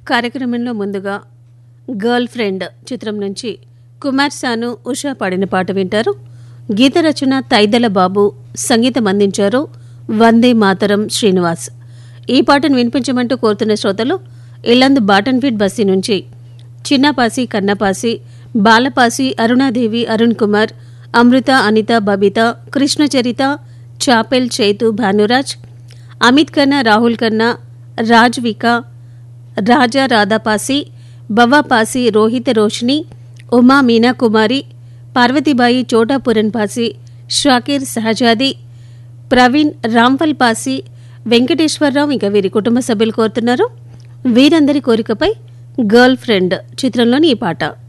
కార్యక్రమంలో ముందుగా girl friend చిత్రం నుంచి కుమార్ సాను ఉషా పాడిన పాట వింటారు గీత రచన తైదల బాబు సంగీతం అందించారు వందే మాతరం శ్రీనివాస్ ఈ పాటను వినిపించమంటూ కోరుతున్న శ్రోతలు ఇల్లందు బాటన్ఫీడ్ బస్సీ నుంచి చిన్నపాసి కన్నపాసి బాలపాసి అరుణాదేవి అరుణ్ కుమార్ అమృత అనిత బబిత కృష్ణచరిత చాపెల్ చైతు భానురాజ్ అమిత్ ఖన్నా రాహుల్ ఖన్నా రాజ్విక రాజా రాధాపాసి బవ్వాపాసి రోహిత రోషిని ఉమా మీనా కుమారి పార్వతీబాయి చోటాపురన్ పాసి షాకీర్ సహజాది ప్రవీణ్ రాంఫల్ పాసి వెంకటేశ్వరరావు ఇంకా వీరి కుటుంబ సభ్యులు కోరుతున్నారు వీరందరి కోరికపై గర్ల్ ఫ్రెండ్ చిత్రంలోని ఈ పాట